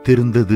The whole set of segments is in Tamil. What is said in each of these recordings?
விழித்திருந்தது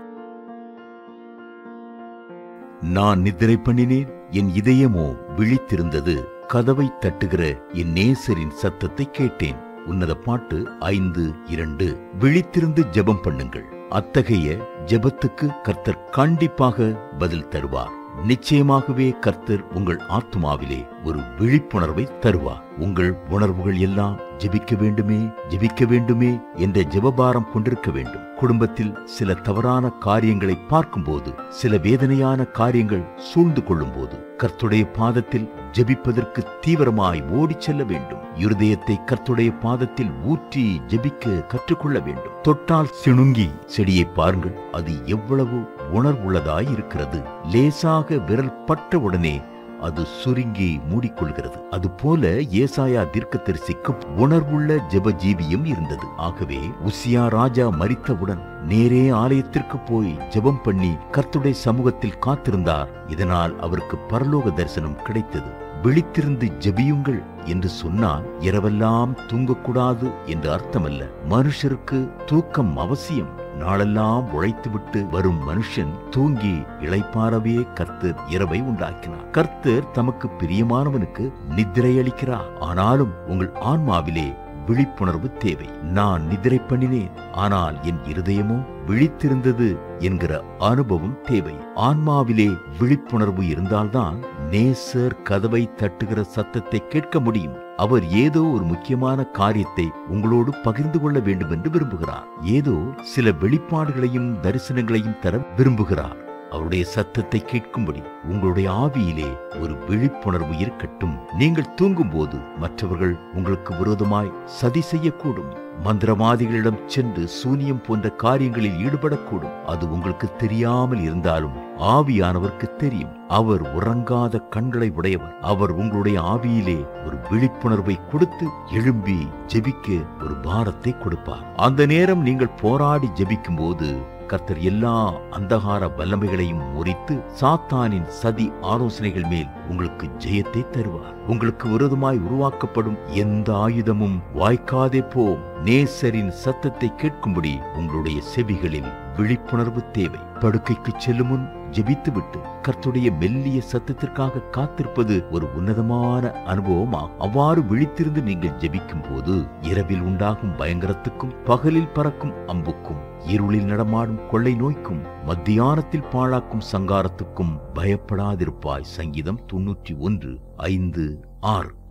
நான் நித்திரை பண்ணினேன் என் இதயமோ விழித்திருந்தது கதவை தட்டுகிற என் நேசரின் சத்தத்தை கேட்டேன் உன்னத பாட்டு ஐந்து இரண்டு விழித்திருந்து ஜெபம் பண்ணுங்கள் அத்தகைய ஜெபத்துக்கு கர்த்தர் கண்டிப்பாக பதில் தருவார் நிச்சயமாகவே கர்த்தர் உங்கள் ஆத்மாவிலே ஒரு விழிப்புணர்வை தருவார் உங்கள் உணர்வுகள் எல்லாம் ஜெபிக்க வேண்டுமே ஜெபிக்க வேண்டுமே என்ற ஜெபபாரம் கொண்டிருக்க வேண்டும் குடும்பத்தில் சில தவறான காரியங்களை பார்க்கும்போது சில வேதனையான காரியங்கள் சூழ்ந்து கொள்ளும்போது கர்த்துடைய பாதத்தில் ஜெபிப்பதற்கு தீவிரமாய் ஓடிச் செல்ல வேண்டும் இருதயத்தை கர்த்துடைய பாதத்தில் ஊற்றி ஜெபிக்க கற்றுக்கொள்ள வேண்டும் தொட்டால் சிணுங்கி செடியை பாருங்கள் அது எவ்வளவு உணர்வுள்ளதாய் இருக்கிறது லேசாக விரல் பட்ட உடனே அது சுருங்கி மூடிக்கொள்கிறது அதுபோல ஏசாயா தீர்க்கதரிசிக்கு உணர்வுள்ள ஜெப ஜீவியம் இருந்தது ஆகவே உசியா ராஜா மரித்தவுடன் நேரே ஆலயத்திற்கு போய் ஜெபம் பண்ணி கர்த்துடைய சமூகத்தில் காத்திருந்தார் இதனால் அவருக்கு பரலோக தரிசனம் கிடைத்தது விழித்திருந்து ஜெபியுங்கள் என்று சொன்னால் இரவெல்லாம் தூங்கக்கூடாது என்று அர்த்தமல்ல மனுஷருக்கு தூக்கம் அவசியம் நாளெல்லாம் உழைத்துவிட்டு வரும் மனுஷன் தூங்கி இளைப்பாறவே கர்த்தர் இரவை உண்டாக்கினார் கர்த்தர் தமக்கு பிரியமானவனுக்கு நித்திரை அளிக்கிறார் ஆனாலும் உங்கள் ஆன்மாவிலே விழிப்புணர்வு தேவை நான் நிதிரை பண்ணினேன் ஆனால் என் இருதயமோ விழித்திருந்தது என்கிற அனுபவம் தேவை ஆன்மாவிலே விழிப்புணர்வு இருந்தால்தான் நேசர் கதவை தட்டுகிற சத்தத்தை கேட்க முடியும் அவர் ஏதோ ஒரு முக்கியமான காரியத்தை உங்களோடு பகிர்ந்து கொள்ள வேண்டும் என்று விரும்புகிறார் ஏதோ சில வெளிப்பாடுகளையும் தரிசனங்களையும் தர விரும்புகிறார் அவருடைய சத்தத்தை கேட்கும்படி உங்களுடைய ஆவியிலே ஒரு விழிப்புணர்வு இருக்கட்டும் நீங்கள் தூங்கும்போது மற்றவர்கள் உங்களுக்கு விரோதமாய் சதி செய்யக்கூடும் மந்திரவாதிகளிடம் சென்று சூனியம் போன்ற காரியங்களில் ஈடுபடக்கூடும் அது உங்களுக்கு தெரியாமல் இருந்தாலும் ஆவியானவருக்கு தெரியும் அவர் உறங்காத கண்களை உடையவர் அவர் உங்களுடைய ஆவியிலே ஒரு விழிப்புணர்வை கொடுத்து எழும்பி ஜெபிக்க ஒரு பாரத்தை கொடுப்பார் அந்த நேரம் நீங்கள் போராடி ஜெபிக்கும் போது கர்த்தர் எல்லா அந்தகார வல்லமைகளையும் முறித்து சாத்தானின் சதி ஆலோசனைகள் மேல் உங்களுக்கு ஜெயத்தை தருவார் உங்களுக்கு விரோதமாய் உருவாக்கப்படும் எந்த ஆயுதமும் வாய்க்காதே போம் நேசரின் சத்தத்தை கேட்கும்படி உங்களுடைய செவிகளில் விழிப்புணர்வு தேவை படுக்கைக்கு செல்லும் முன் ஜெபித்துவிட்டு கர்த்துடைய மெல்லிய சத்தத்திற்காக காத்திருப்பது ஒரு உன்னதமான அனுபவமாகும் அவ்வாறு விழித்திருந்து நீங்கள் ஜெபிக்கும் போது இரவில் உண்டாகும் பயங்கரத்துக்கும் பகலில் பறக்கும் அம்புக்கும் இருளில் நடமாடும் கொள்ளை நோய்க்கும் மத்தியானத்தில் பாழாக்கும் சங்காரத்துக்கும் பயப்படாதிருப்பாய் சங்கீதம் தொன்னூற்றி ஒன்று ஐந்து ஆறு